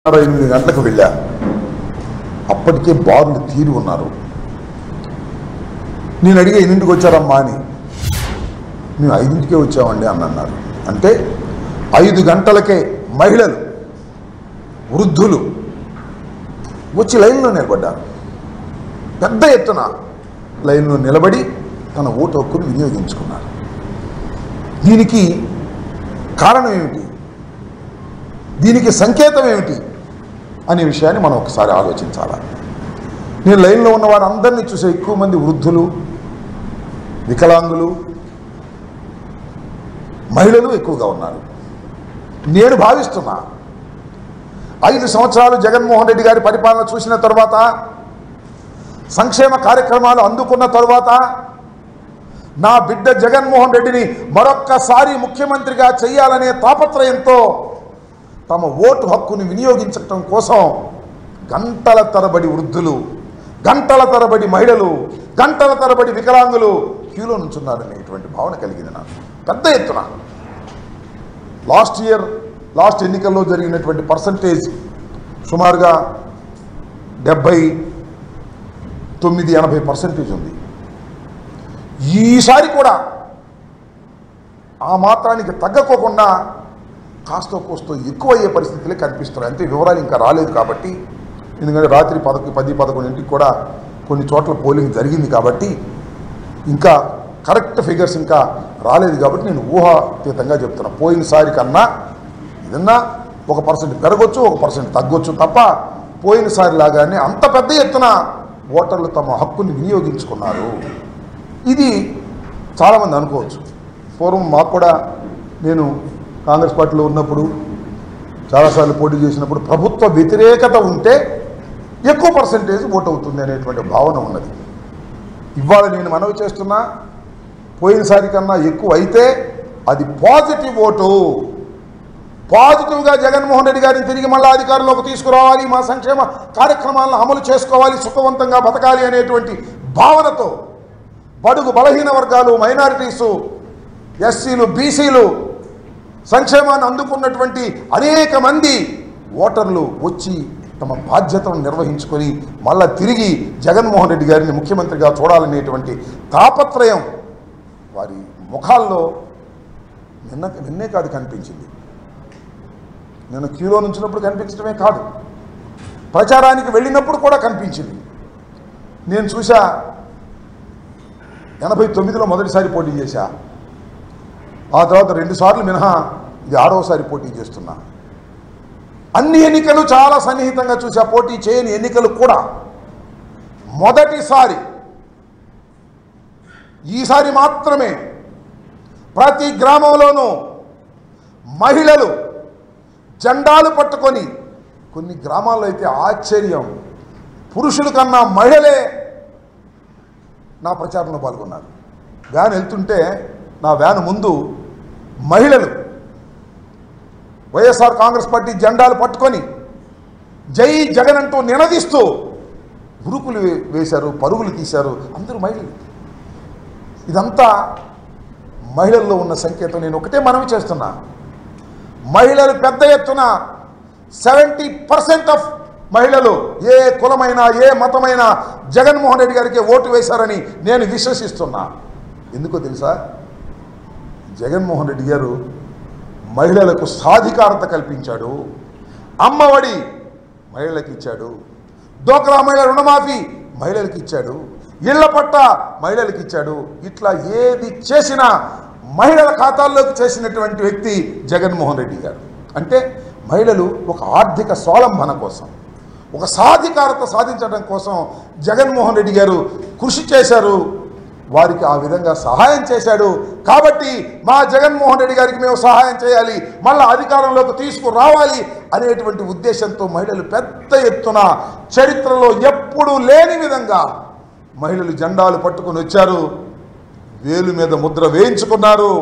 అరవై ఎనిమిది గంటలకు వెళ్ళా అప్పటికే బారులు తీరి ఉన్నారు నేను అడిగే ఎన్నింటికి వచ్చారమ్మా అని మేము ఐదింటికే వచ్చామండి అని అన్నారు అంటే ఐదు గంటలకే మహిళలు వృద్ధులు వచ్చి లైన్లో నిలబడ్డారు పెద్ద ఎత్తున లైన్లో నిలబడి తన ఓటు హక్కును వినియోగించుకున్నారు దీనికి కారణం ఏమిటి దీనికి సంకేతం ఏమిటి అనే విషయాన్ని మనం ఒకసారి ఆలోచించాలి నేను లైన్లో ఉన్న వారందరినీ చూసే ఎక్కువ మంది వృద్ధులు వికలాంగులు మహిళలు ఎక్కువగా ఉన్నారు నేను భావిస్తున్నా ఐదు సంవత్సరాలు జగన్మోహన్ రెడ్డి గారి పరిపాలన చూసిన తర్వాత సంక్షేమ కార్యక్రమాలు అందుకున్న తరువాత నా బిడ్డ జగన్మోహన్ రెడ్డిని మరొక్కసారి ముఖ్యమంత్రిగా చేయాలనే తాపత్రయంతో తమ ఓటు హక్కుని వినియోగించటం కోసం గంటల తరబడి వృద్ధులు గంటల తరబడి మహిళలు గంటల తరబడి వికలాంగులు క్యూలో నుంచున్నారనేటువంటి భావన కలిగింది నాకు పెద్ద ఎత్తున లాస్ట్ ఇయర్ లాస్ట్ ఎన్నికల్లో జరిగినటువంటి పర్సంటేజ్ సుమారుగా డెబ్భై తొమ్మిది ఎనభై పర్సెంటేజ్ ఉంది ఈసారి కూడా ఆ మాత్రానికి తగ్గకోకుండా కాస్తో కోస్తో ఎక్కువ అయ్యే పరిస్థితులే కనిపిస్తున్నాయి అంతే వివరాలు ఇంకా రాలేదు కాబట్టి ఎందుకంటే రాత్రి పదకొ పది పదకొండింటికి కూడా కొన్ని చోట్ల పోలింగ్ జరిగింది కాబట్టి ఇంకా కరెక్ట్ ఫిగర్స్ ఇంకా రాలేదు కాబట్టి నేను ఊహాతీతంగా చెప్తున్నా పోయినసారి కన్నా ఏదన్నా ఒక పర్సెంట్ పెరగొచ్చు ఒక పర్సెంట్ తగ్గొచ్చు తప్ప పోయినసారి లాగానే అంత పెద్ద ఎత్తున ఓటర్లు తమ హక్కుని వినియోగించుకున్నారు ఇది చాలామంది అనుకోవచ్చు పూర్వం మాకు కూడా నేను కాంగ్రెస్ పార్టీలో ఉన్నప్పుడు చాలాసార్లు పోటీ చేసినప్పుడు ప్రభుత్వ వ్యతిరేకత ఉంటే ఎక్కువ పర్సంటేజ్ ఓట్ అవుతుంది అనేటువంటి భావన ఉన్నది ఇవాళ నేను మనవి చేస్తున్నా పోయినసారి కన్నా ఎక్కువ అయితే అది పాజిటివ్ ఓటు పాజిటివ్గా జగన్మోహన్ రెడ్డి గారిని తిరిగి మళ్ళీ అధికారంలోకి తీసుకురావాలి మా సంక్షేమ కార్యక్రమాలను అమలు చేసుకోవాలి సుఖవంతంగా బతకాలి అనేటువంటి భావనతో బడుగు బలహీన వర్గాలు మైనారిటీసు ఎస్సీలు బీసీలు సంక్షేమాన్ని అందుకున్నటువంటి అనేక మంది ఓటర్లు వచ్చి తమ బాధ్యతను నిర్వహించుకొని మళ్ళా తిరిగి జగన్మోహన్ రెడ్డి గారిని ముఖ్యమంత్రిగా చూడాలనేటువంటి తాపత్రయం వారి ముఖాల్లో నిన్న నిన్నే కాదు కనిపించింది నేను క్యూలో నుంచినప్పుడు కనిపించడమే కాదు ప్రచారానికి వెళ్ళినప్పుడు కూడా కనిపించింది నేను చూసా ఎనభై తొమ్మిదిలో మొదటిసారి పోటీ చేశా ఆ తర్వాత రెండు సార్లు మినహా ఇది ఆరవసారి పోటీ చేస్తున్నా అన్ని ఎన్నికలు చాలా సన్నిహితంగా చూసా పోటీ చేయని ఎన్నికలు కూడా మొదటిసారి ఈసారి మాత్రమే ప్రతి గ్రామంలోనూ మహిళలు జెండాలు పట్టుకొని కొన్ని గ్రామాల్లో అయితే ఆశ్చర్యం పురుషుల కన్నా మహిళలే నా ప్రచారంలో పాల్గొన్నారు వ్యాన్ వెళ్తుంటే నా వ్యాన్ ముందు మహిళలు వైఎస్ఆర్ కాంగ్రెస్ పార్టీ జెండాలు పట్టుకొని జై జగన్ అంటూ నినదిస్తూ ఉరుకులు వే- వేశారు పరుగులు తీశారు అందరూ మహిళలు ఇదంతా మహిళల్లో ఉన్న సంకేతం నేను ఒకటే మనవి చేస్తున్నా మహిళలు పెద్ద ఎత్తున సెవెంటీ పర్సెంట్ ఆఫ్ మహిళలు ఏ కులమైనా ఏ మతమైనా జగన్మోహన్ రెడ్డి గారికి ఓటు వేశారని నేను విశ్వసిస్తున్నా ఎందుకో తెలుసా జగన్మోహన్ రెడ్డి గారు మహిళలకు సాధికారత కల్పించాడు అమ్మఒడి మహిళలకు ఇచ్చాడు డోక్రా మహిళ రుణమాఫీ మహిళలకు ఇచ్చాడు ఇళ్ల పట్ట మహిళలకు ఇచ్చాడు ఇట్లా ఏది చేసినా మహిళల ఖాతాల్లోకి చేసినటువంటి వ్యక్తి జగన్మోహన్ రెడ్డి గారు అంటే మహిళలు ఒక ఆర్థిక స్వాలంబన కోసం ఒక సాధికారత సాధించడం కోసం జగన్మోహన్ రెడ్డి గారు కృషి చేశారు వారికి ఆ విధంగా సహాయం చేశాడు కాబట్టి మా జగన్మోహన్ రెడ్డి గారికి మేము సహాయం చేయాలి మళ్ళీ అధికారంలోకి తీసుకురావాలి అనేటువంటి ఉద్దేశంతో మహిళలు పెద్ద ఎత్తున చరిత్రలో ఎప్పుడూ లేని విధంగా మహిళలు జెండాలు పట్టుకొని వచ్చారు వేలు మీద ముద్ర వేయించుకున్నారు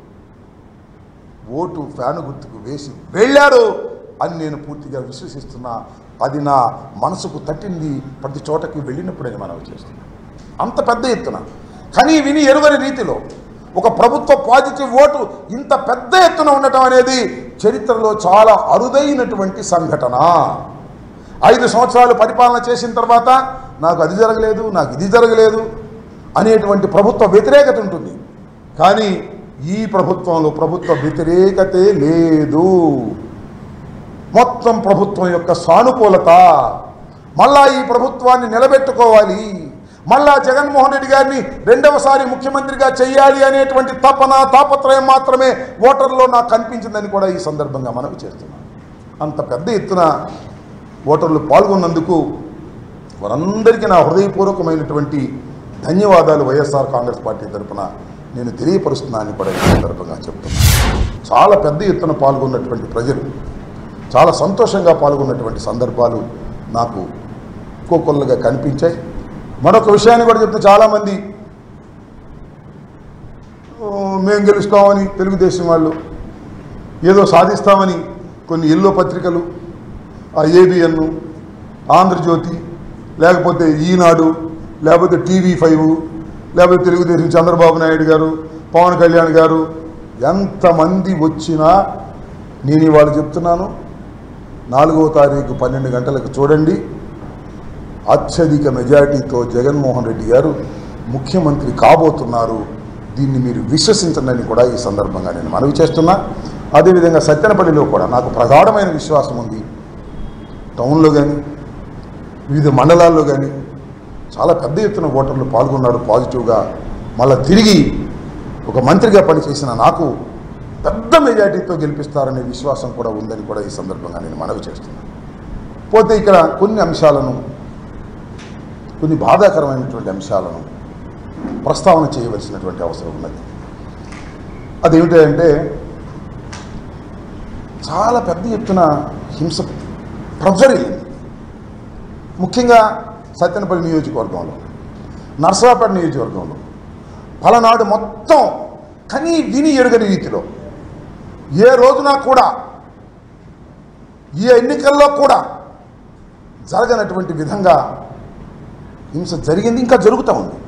ఓటు ఫ్యాను గుర్తుకు వేసి వెళ్ళారు అని నేను పూర్తిగా విశ్వసిస్తున్నా అది నా మనసుకు తట్టింది ప్రతి చోటకి వెళ్ళినప్పుడు నేను మనవి చేస్తున్నా అంత పెద్ద ఎత్తున కానీ విని ఎరుగని రీతిలో ఒక ప్రభుత్వ పాజిటివ్ ఓటు ఇంత పెద్ద ఎత్తున ఉండటం అనేది చరిత్రలో చాలా అరుదైనటువంటి సంఘటన ఐదు సంవత్సరాలు పరిపాలన చేసిన తర్వాత నాకు అది జరగలేదు నాకు ఇది జరగలేదు అనేటువంటి ప్రభుత్వ వ్యతిరేకత ఉంటుంది కానీ ఈ ప్రభుత్వంలో ప్రభుత్వ వ్యతిరేకతే లేదు మొత్తం ప్రభుత్వం యొక్క సానుకూలత మళ్ళా ఈ ప్రభుత్వాన్ని నిలబెట్టుకోవాలి మళ్ళా జగన్మోహన్ రెడ్డి గారిని రెండవసారి ముఖ్యమంత్రిగా చేయాలి అనేటువంటి తపన తాపత్రయం మాత్రమే ఓటర్లో నాకు కనిపించిందని కూడా ఈ సందర్భంగా మనవి చేస్తున్నాను అంత పెద్ద ఎత్తున ఓటర్లు పాల్గొన్నందుకు వారందరికీ నా హృదయపూర్వకమైనటువంటి ధన్యవాదాలు వైఎస్ఆర్ కాంగ్రెస్ పార్టీ తరఫున నేను తెలియపరుస్తున్నానని కూడా ఈ సందర్భంగా చెప్తున్నాను చాలా పెద్ద ఎత్తున పాల్గొన్నటువంటి ప్రజలు చాలా సంతోషంగా పాల్గొన్నటువంటి సందర్భాలు నాకు కోకొల్లగా కనిపించాయి మరొక విషయాన్ని కూడా చెప్తే చాలామంది "ఓ, మేము గెలుస్తామని తెలుగుదేశం వాళ్ళు ఏదో సాధిస్తామని కొన్ని ఎల్లో పత్రికలు ఆ ఏబిఎన్ ఆంధ్రజ్యోతి లేకపోతే ఈనాడు లేకపోతే టీవీ ఫైవ్ లేకపోతే తెలుగుదేశం చంద్రబాబు నాయుడు గారు పవన్ కళ్యాణ్ గారు ఎంతమంది వచ్చినా నేను ఇవాళ చెప్తున్నాను నాలుగవ తారీఖు పన్నెండు గంటలకు చూడండి అత్యధిక మెజారిటీతో జగన్మోహన్ రెడ్డి గారు ముఖ్యమంత్రి కాబోతున్నారు దీన్ని మీరు విశ్వసించండి కూడా ఈ సందర్భంగా నేను మనవి చేస్తున్నా అదేవిధంగా సత్యనపల్లిలో కూడా నాకు ప్రగాఢమైన విశ్వాసం ఉంది టౌన్లో కానీ వివిధ మండలాల్లో కానీ చాలా పెద్ద ఎత్తున ఓటర్లు పాల్గొన్నారు పాజిటివ్గా మళ్ళీ తిరిగి ఒక మంత్రిగా పనిచేసిన నాకు పెద్ద మెజార్టీతో గెలిపిస్తారనే విశ్వాసం కూడా ఉందని కూడా ఈ సందర్భంగా నేను మనవి చేస్తున్నాను పోతే ఇక్కడ కొన్ని అంశాలను కొన్ని బాధాకరమైనటువంటి అంశాలను ప్రస్తావన చేయవలసినటువంటి అవసరం ఉన్నది అదేమిటంటే చాలా పెద్ద ఎత్తున హింస ప్రజరింది ముఖ్యంగా సత్యనపల్లి నియోజకవర్గంలో నర్సరాపేట నియోజకవర్గంలో పలనాడు మొత్తం కనీ విని ఎరుగని రీతిలో ఏ రోజున కూడా ఈ ఎన్నికల్లో కూడా జరగనటువంటి విధంగా హింస జరిగింది ఇంకా జరుగుతూ ఉంది